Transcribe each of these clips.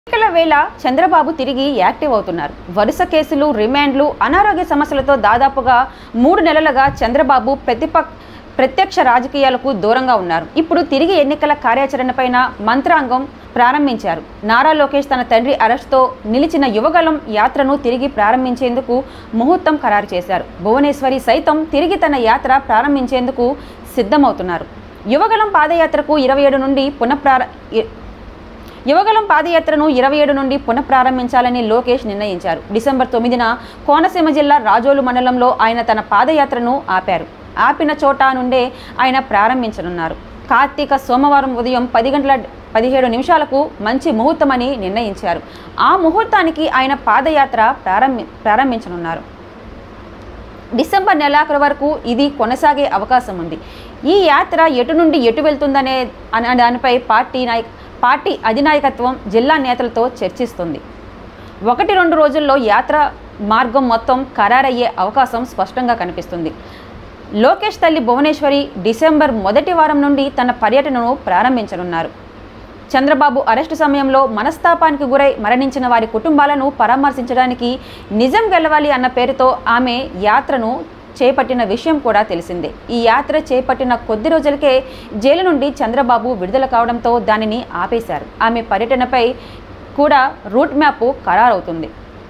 ఎన్నికల వేళ చంద్రబాబు తిరిగి యాక్టివ్ అవుతున్నారు వరుస కేసులు రిమాండ్లు అనారోగ్య సమస్యలతో దాదాపుగా మూడు నెలలుగా చంద్రబాబు ప్రతిప ప్రత్యక్ష రాజకీయాలకు దూరంగా ఉన్నారు ఇప్పుడు తిరిగి ఎన్నికల కార్యాచరణపైన మంత్రాంగం ప్రారంభించారు నారా లోకేష్ తన తండ్రి అరెస్ట్తో నిలిచిన యువగలం యాత్రను తిరిగి ప్రారంభించేందుకు ముహూర్తం ఖరారు చేశారు భువనేశ్వరి సైతం తిరిగి తన యాత్ర ప్రారంభించేందుకు సిద్ధమవుతున్నారు యువగలం పాదయాత్రకు ఇరవై ఏడు నుండి పునఃప్రార ఇ- యువగలం పాదయాత్రను ఇరవై ఏడు నుండి పునఃప్రారంభించాలని లోకేష్ నిర్ణయించారు డిసెంబర్ తొమ్మిదిన కోనసీమ జిల్లా రాజోలు మండలంలో ఆయన తన పాదయాత్రను ఆపారు ఆపిన చోట నుండే ఆయన ప్రారంభించనున్నారు కార్తీక సోమవారం ఉదయం పది గంటల పదిహేడు నిమిషాలకు మంచి ముహూర్తమని నిర్ణయించారు ఆ ముహూర్తానికి ఆయన పాదయాత్ర ప్రారంభి ప్రారంభించనున్నారు డిసెంబర్ నెలాఖరు వరకు ఇది కొనసాగే అవకాశం ఉంది ఈ యాత్ర ఎటు నుండి ఎటు వెళ్తుందనే అనే దానిపై పార్టీ నాయక పార్టీ అధినాయకత్వం జిల్లా నేతలతో చర్చిస్తుంది ఒకటి రెండు రోజుల్లో యాత్ర మార్గం మొత్తం ఖరారయ్యే అవకాశం స్పష్టంగా కనిపిస్తుంది లోకేష్ తల్లి భువనేశ్వరి డిసెంబర్ మొదటి వారం నుండి తన పర్యటనను ప్రారంభించనున్నారు చంద్రబాబు అరెస్టు సమయంలో మనస్తాపానికి గురై మరణించిన వారి కుటుంబాలను పరామర్శించడానికి నిజం గెలవాలి అన్న పేరుతో ఆమె యాత్రను చేపట్టిన విషయం కూడా తెలిసిందే ఈ యాత్ర చేపట్టిన కొద్ది రోజులకే జైలు నుండి చంద్రబాబు విడుదల కావడంతో దానిని ఆపేశారు ఆమె పర్యటనపై కూడా రూట్ మ్యాప్ ఖరారవుతుంది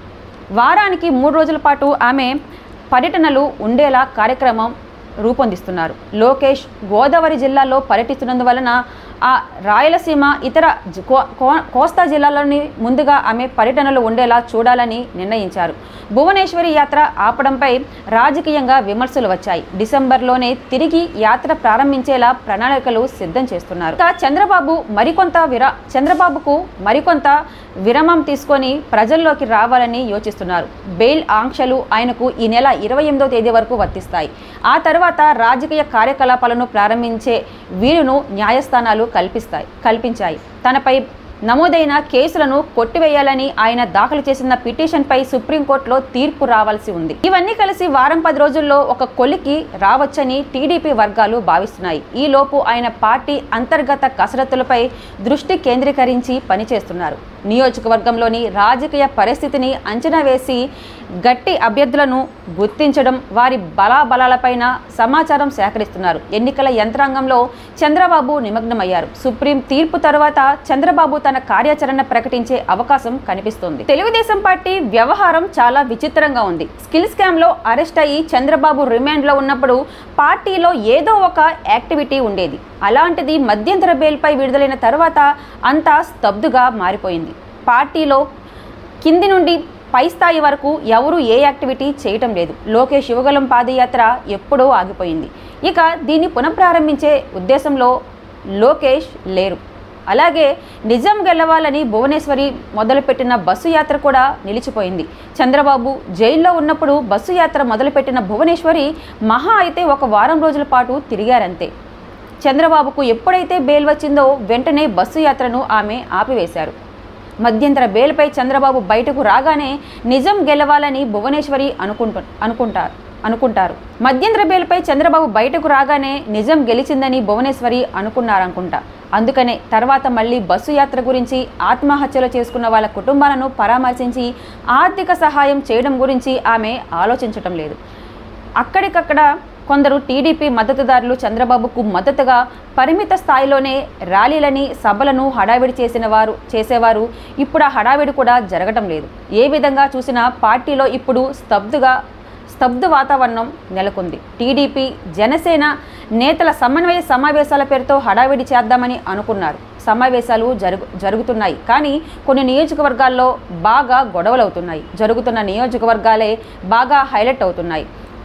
వారానికి మూడు రోజుల పాటు ఆమె పర్యటనలు ఉండేలా కార్యక్రమం రూపొందిస్తున్నారు లోకేష్ గోదావరి జిల్లాలో పర్యటిస్తున్నందువలన ఆ రాయలసీమ ఇతర జి- కో- కో- కోస్తా జిల్లాలోని ముందుగా ఆమె పర్యటనలు ఉండేలా చూడాలని నిర్ణయించారు భువనేశ్వరి యాత్ర ఆపడంపై రాజకీయంగా విమర్శలు వచ్చాయి డిసెంబర్లోనే తిరిగి యాత్ర ప్రారంభించేలా ప్రణాళికలు సిద్ధం చేస్తున్నారు ఇక చంద్రబాబు మరికొంత విరా చంద్రబాబుకు మరికొంత విరామం తీసుకొని ప్రజల్లోకి రావాలని యోచిస్తున్నారు బెయిల్ ఆంక్షలు ఆయనకు ఈ నెల ఇరవై ఎనిమిదో తేదీ వరకు వర్తిస్తాయి ఆ తర్వాత రాజకీయ కార్యకలాపాలను ప్రారంభించే వీలును న్యాయస్థానాలు కల్పిస్తాయి కల్పించాయి తనపై నమోదైన కేసులను కొట్టివేయాలని ఆయన దాఖలు చేసిన పిటిషన్పై సుప్రీంకోర్టులో తీర్పు రావాల్సి ఉంది ఇవన్నీ కలిసి వారం పది రోజుల్లో ఒక కొలికి రావచ్చని టీడీపీ వర్గాలు భావిస్తున్నాయి ఈలోపు ఆయన పార్టీ అంతర్గత కసరత్తులపై దృష్టి కేంద్రీకరించి పనిచేస్తున్నారు నియోజకవర్గంలోని రాజకీయ పరిస్థితిని అంచనా వేసి గట్టి అభ్యర్థులను గుర్తించడం వారి బలాబలాలపైన సమాచారం సేకరిస్తున్నారు ఎన్నికల యంత్రాంగంలో చంద్రబాబు నిమగ్నమయ్యారు సుప్రీం తీర్పు తర్వాత చంద్రబాబు తన కార్యాచరణ ప్రకటించే అవకాశం కనిపిస్తోంది తెలుగుదేశం పార్టీ వ్యవహారం చాలా విచిత్రంగా ఉంది స్కిల్ స్కామ్ లో అరెస్ట్ అయ్యి చంద్రబాబు రిమాండ్ లో ఉన్నప్పుడు పార్టీలో ఏదో ఒక యాక్టివిటీ ఉండేది అలాంటిది మధ్యంతర బెయిల్పై విడుదలైన తర్వాత అంతా స్తబ్దుగా మారిపోయింది పార్టీలో కింది నుండి పై స్థాయి వరకు ఎవరు ఏ యాక్టివిటీ చేయటం లేదు లోకేష్ యువగలం పాదయాత్ర ఎప్పుడో ఆగిపోయింది ఇక దీన్ని పునఃప్రారంభించే ఉద్దేశంలో లోకేష్ లేరు అలాగే నిజం గెలవాలని భువనేశ్వరి మొదలుపెట్టిన బస్సు యాత్ర కూడా నిలిచిపోయింది చంద్రబాబు జైల్లో ఉన్నప్పుడు బస్సు యాత్ర మొదలుపెట్టిన భువనేశ్వరి మహా అయితే ఒక వారం రోజుల పాటు తిరిగారంతే చంద్రబాబుకు ఎప్పుడైతే బెయిల్ వచ్చిందో వెంటనే బస్సు యాత్రను ఆమె ఆపివేశారు మధ్యంతర బెయిల్పై చంద్రబాబు బయటకు రాగానే నిజం గెలవాలని భువనేశ్వరి అనుకుంటు అనుకుంటారు అనుకుంటారు మధ్యంతర బెయిల్పై చంద్రబాబు బయటకు రాగానే నిజం గెలిచిందని భువనేశ్వరి అనుకున్నారనుకుంటా అందుకనే తర్వాత మళ్ళీ బస్సు యాత్ర గురించి ఆత్మహత్యలు చేసుకున్న వాళ్ళ కుటుంబాలను పరామర్శించి ఆర్థిక సహాయం చేయడం గురించి ఆమె ఆలోచించటం లేదు అక్కడికక్కడ కొందరు టీడీపీ మద్దతుదారులు చంద్రబాబుకు మద్దతుగా పరిమిత స్థాయిలోనే ర్యాలీలని సభలను హడావిడి చేసిన వారు చేసేవారు ఇప్పుడు ఆ హడావిడి కూడా జరగటం లేదు ఏ విధంగా చూసినా పార్టీలో ఇప్పుడు స్తబ్దుగా స్తబ్దు వాతావరణం నెలకొంది టీడీపీ జనసేన నేతల సమన్వయ సమావేశాల పేరుతో హడావిడి చేద్దామని అనుకున్నారు సమావేశాలు జరుగు జరుగుతున్నాయి కానీ కొన్ని నియోజకవర్గాల్లో బాగా గొడవలవుతున్నాయి జరుగుతున్న నియోజకవర్గాలే బాగా హైలైట్ అవుతున్నాయి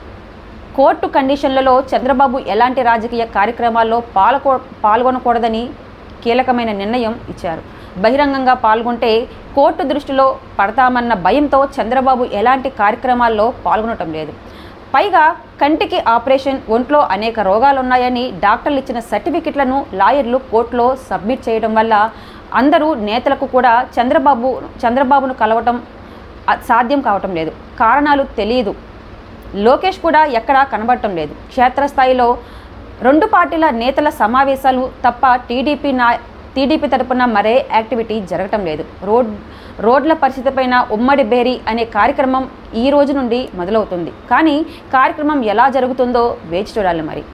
కోర్టు కండిషన్లలో చంద్రబాబు ఎలాంటి రాజకీయ కార్యక్రమాల్లో పాల్గొ పాల్గొనకూడదని కీలకమైన నిర్ణయం ఇచ్చారు బహిరంగంగా పాల్గొంటే కోర్టు దృష్టిలో పడతామన్న భయంతో చంద్రబాబు ఎలాంటి కార్యక్రమాల్లో పాల్గొనటం లేదు పైగా కంటికి ఆపరేషన్ ఒంట్లో అనేక రోగాలున్నాయని డాక్టర్లు ఇచ్చిన సర్టిఫికెట్లను లాయర్లు కోర్టులో సబ్మిట్ చేయడం వల్ల అందరూ నేతలకు కూడా చంద్రబాబు చంద్రబాబును కలవటం అ- సాధ్యం కావటం లేదు కారణాలు తెలియదు లోకేష్ కూడా ఎక్కడా కనబడటం లేదు క్షేత్రస్థాయిలో రెండు పార్టీల నేతల సమావేశాలు తప్ప టీడీపీ నా టీడీపీ తరపున మరే యాక్టివిటీ జరగటం లేదు రోడ్ రోడ్ల పరిస్థితిపైన ఉమ్మడి బేరీ అనే కార్యక్రమం ఈ రోజు నుండి మొదలవుతుంది కానీ కార్యక్రమం ఎలా జరుగుతుందో వేచి చూడాలి మరి